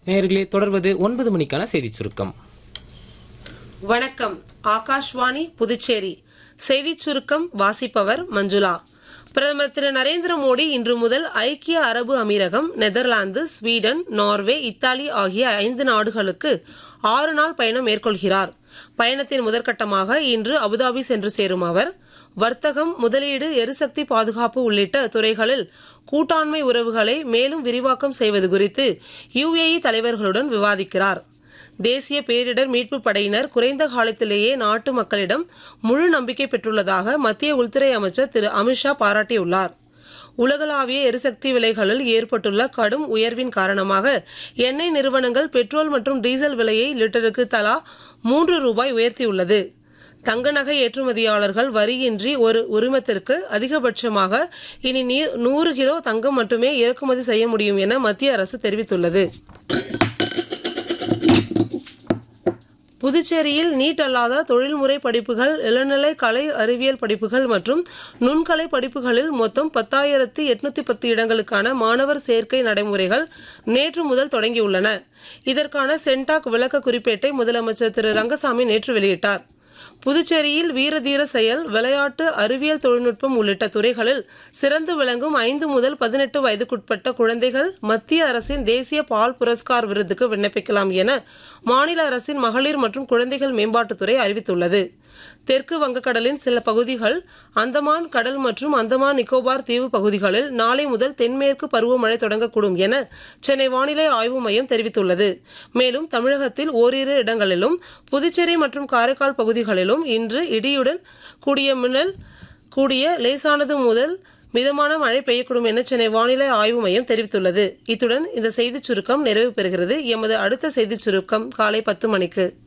நேயர்களே தொடர்வது ஒன்பது மணிக்கான செய்திச் சுருக்கம் வணக்கம் ஆகாஷ்வாணி புதுச்சேரி செய்திச் சுருக்கம் வாசிப்பவர் மஞ்சுளா பிரதமர் திரு நரேந்திர மோடி இன்று முதல் ஐக்கிய அரபு அமீரகம் நெதர்லாந்து ஸ்வீடன் நார்வே இத்தாலி ஆகிய ஐந்து நாடுகளுக்கு ஆறு நாள் பயணம் மேற்கொள்கிறார் பயணத்தின் முதற்கட்டமாக இன்று அபுதாபி சென்று சேரும் அவர் வர்த்தகம் முதலீடு எரிசக்தி பாதுகாப்பு உள்ளிட்ட துறைகளில் கூட்டாண்மை உறவுகளை மேலும் விரிவாக்கம் செய்வது குறித்து யுஏஇ தலைவர்களுடன் விவாதிக்கிறார் தேசிய பேரிடர் மீட்பு படையினர் குறைந்த காலத்திலேயே நாட்டு மக்களிடம் முழு நம்பிக்கை பெற்றுள்ளதாக மத்திய உள்துறை அமைச்சர் திரு அமித்ஷா பாராட்டியுள்ளார் உலகளாவிய எரிசக்தி விலைகளில் ஏற்பட்டுள்ள கடும் உயர்வின் காரணமாக எண்ணெய் நிறுவனங்கள் பெட்ரோல் மற்றும் டீசல் விலையை லிட்டருக்கு தலா மூன்று ரூபாய் உயர்த்தியுள்ளது தங்க நகை ஏற்றுமதியாளர்கள் வரியின்றி ஒரு உரிமத்திற்கு அதிகபட்சமாக இனி நீ- நூறு கிலோ தங்கம் மட்டுமே இறக்குமதி செய்ய முடியும் என மத்திய அரசு தெரிவித்துள்ளது புதுச்சேரியில் நீட் அல்லாத தொழில்முறை படிப்புகள் இளநிலை கலை அறிவியல் படிப்புகள் மற்றும் நுண்கலை படிப்புகளில் மொத்தம் பத்தாயிரத்து எட்நூத்தி பத்து இடங்களுக்கான மாணவர் சேர்க்கை நடைமுறைகள் நேற்று முதல் தொடங்கியுள்ளன இதற்கான சென்டாக் விளக்க குறிப்பேட்டை முதலமைச்சர் திரு ரங்கசாமி நேற்று வெளியிட்டார் புதுச்சேரியில் வீரதீர செயல் விளையாட்டு அறிவியல் தொழில்நுட்பம் உள்ளிட்ட துறைகளில் சிறந்து விளங்கும் ஐந்து முதல் பதினெட்டு வயதுக்குட்பட்ட குழந்தைகள் மத்திய அரசின் தேசிய பால் புரஸ்கார் விருதுக்கு விண்ணப்பிக்கலாம் என மாநில அரசின் மகளிர் மற்றும் குழந்தைகள் மேம்பாட்டுத்துறை அறிவித்துள்ளது தெற்கு வங்கக்கடலின் சில பகுதிகள் அந்தமான் கடல் மற்றும் அந்தமான் நிக்கோபார் தீவு பகுதிகளில் நாளை முதல் தென்மேற்கு பருவமழை தொடங்கக்கூடும் என சென்னை வானிலை ஆய்வு மையம் தெரிவித்துள்ளது மேலும் தமிழகத்தில் ஓரிரு இடங்களிலும் புதுச்சேரி மற்றும் காரைக்கால் பகுதிகளிலும் இன்று இடியுடன் கூடிய மின்னல் கூடிய லேசானது முதல் மிதமான மழை பெய்யக்கூடும் என சென்னை வானிலை ஆய்வு மையம் தெரிவித்துள்ளது இத்துடன் இந்த செய்திச் சுருக்கம் நிறைவு பெறுகிறது எமது அடுத்த செய்திச் சுருக்கம் காலை பத்து மணிக்கு